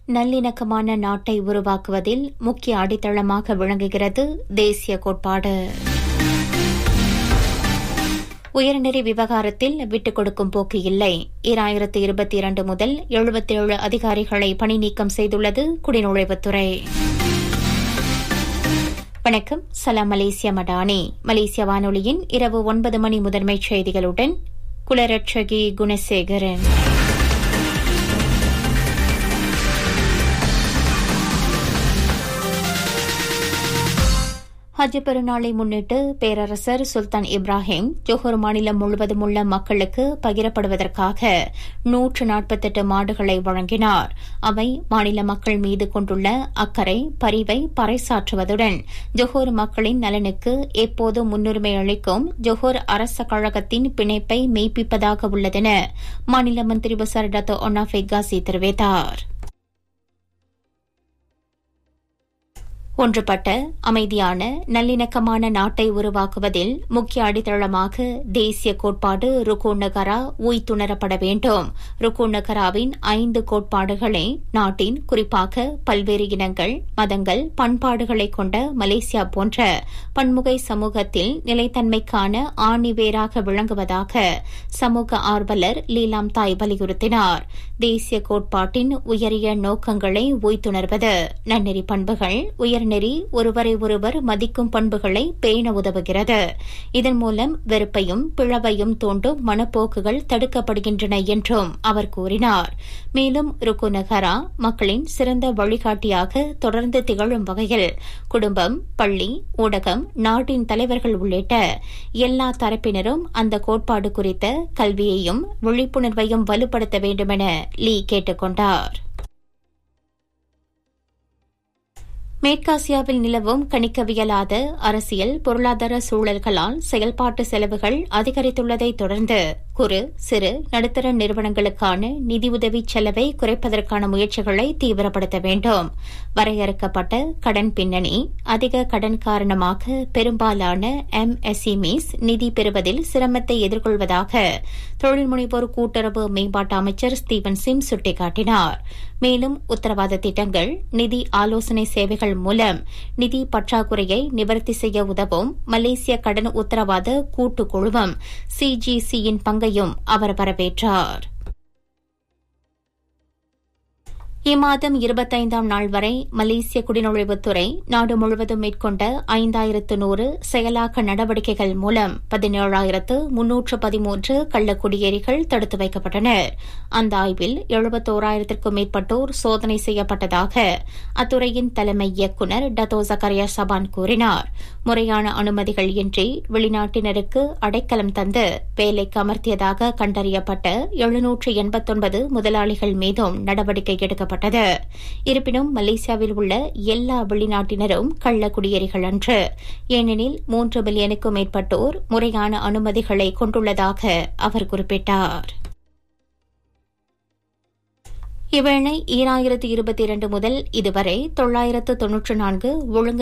நல்லிணக்கமான நாட்டை உருவாக்குவதில் முக்கிய அடித்தளமாக விளங்குகிறது தேசிய கோட்பாடு உயர்நெறி விவகாரத்தில் விட்டுக் கொடுக்கும் போக்கு இல்லை ஈராயிரத்து இருபத்தி இரண்டு முதல் எழுபத்தேழு அதிகாரிகளை பணி நீக்கம் செய்துள்ளது குடிநுழைவுத்துறை வணக்கம் சலாம் மலேசியா மடானி மலேசிய வானொலியின் இரவு ஒன்பது மணி முதன்மைச் செய்திகளுடன் குலரட்சகி குணசேகரன் ஹஜ் பெருநாளை முன்னிட்டு பேரரசர் சுல்தான் இப்ராஹிம் ஜோஹர் மாநிலம் முழுவதும் உள்ள மக்களுக்கு பகிரப்படுவதற்காக நூற்று நாற்பத்தெட்டு மாடுகளை வழங்கினார் அவை மாநில மக்கள் மீது கொண்டுள்ள அக்கறை பரிவை பறைசாற்றுவதுடன் ஜொஹோர் மக்களின் நலனுக்கு எப்போதும் முன்னுரிமை அளிக்கும் ஜொஹோர் அரச கழகத்தின் பிணைப்பை மெய்ப்பிப்பதாக உள்ளதென மாநில மந்திரி பசார் டத்தோ ஒன்னா ஃபெகாசி தெரிவித்தாா் ஒன்றுபட்ட அமைதியான நல்லிணக்கமான நாட்டை உருவாக்குவதில் முக்கிய அடித்தளமாக தேசிய கோட்பாடு ருக்கு நகரா உய்த்துணரப்பட வேண்டும் ருக்கு நகராவின் ஐந்து கோட்பாடுகளை நாட்டின் குறிப்பாக பல்வேறு இனங்கள் மதங்கள் பண்பாடுகளை கொண்ட மலேசியா போன்ற பன்முகை சமூகத்தில் நிலைத்தன்மைக்கான ஆணிவேராக விளங்குவதாக சமூக ஆர்வலர் லீலாம் தாய் வலியுறுத்தினார் தேசிய கோட்பாட்டின் உயரிய நோக்கங்களை உய்த்துணர்வது நன்னெறி பண்புகள் உயர் நெறி ஒருவரை ஒருவர் மதிக்கும் பண்புகளை பேண உதவுகிறது இதன் மூலம் வெறுப்பையும் பிளவையும் தூண்டும் மனப்போக்குகள் தடுக்கப்படுகின்றன என்றும் அவர் கூறினார் மேலும் ருக்கு நகரா மக்களின் சிறந்த வழிகாட்டியாக தொடர்ந்து திகழும் வகையில் குடும்பம் பள்ளி ஊடகம் நாட்டின் தலைவர்கள் உள்ளிட்ட எல்லா தரப்பினரும் அந்த கோட்பாடு குறித்த கல்வியையும் விழிப்புணர்வையும் வலுப்படுத்த வேண்டுமென லீ கேட்டுக் கொண்டார் மேற்காசியாவில் நிலவும் கணிக்கவியலாத அரசியல் பொருளாதார சூழல்களால் செயல்பாட்டு செலவுகள் அதிகரித்துள்ளதை தொடர்ந்து குறு சிறு நடுத்தர நிறுவனங்களுக்கான நிதியுதவி செலவை குறைப்பதற்கான முயற்சிகளை தீவிரப்படுத்த வேண்டும் வரையறுக்கப்பட்ட கடன் பின்னணி அதிக கடன் காரணமாக பெரும்பாலான எம்எஸ்இமிஸ் நிதி பெறுவதில் சிரமத்தை எதிர்கொள்வதாக தொழில் முனைவோர் கூட்டுறவு மேம்பாட்டு அமைச்சர் ஸ்டீவன் சிம் சுட்டிக்காட்டினார் மேலும் உத்தரவாத திட்டங்கள் நிதி ஆலோசனை சேவைகள் மூலம் நிதி பற்றாக்குறையை நிவர்த்தி செய்ய உதவும் மலேசிய கடன் உத்தரவாத கூட்டுக்குழுவும் சிஜிசியின் பங்கையும் அவர் வரவேற்றார் இம்மாதம் இருபத்தைந்தாம் நாள் வரை மலேசிய குடிநுழைவுத்துறை நாடு முழுவதும் மேற்கொண்ட ஐந்தாயிரத்து நூறு செயலாக்க நடவடிக்கைகள் மூலம் பதினேழாயிரத்து முன்னூற்று பதிமூன்று கள்ளக்குடியேறிகள் தடுத்து வைக்கப்பட்டனர் அந்த ஆய்வில் எழுபத்தோராயிரத்திற்கும் மேற்பட்டோர் சோதனை செய்யப்பட்டதாக அத்துறையின் தலைமை இயக்குநர் டத்தோ ஜக்கரியா சபான் கூறினார் முறையான அனுமதிகள் இன்றி வெளிநாட்டினருக்கு அடைக்கலம் தந்து வேலைக்கு அமர்த்தியதாக கண்டறியப்பட்ட எழுநூற்று எண்பத்தொன்பது முதலாளிகள் மீதும் நடவடிக்கை எடுக்கப்பட்டது இருப்பினும் மலேசியாவில் உள்ள எல்லா வெளிநாட்டினரும் கள்ள குடியேறிகள் அன்று ஏனெனில் மூன்று மில்லியனுக்கும் மேற்பட்டோர் முறையான அனுமதிகளை கொண்டுள்ளதாக அவர் குறிப்பிட்டார் இவ்வேளை ஈராயிரத்து இருபத்தி இரண்டு முதல் இதுவரை தொள்ளாயிரத்து தொன்னூற்று நான்கு ஒழுங்கு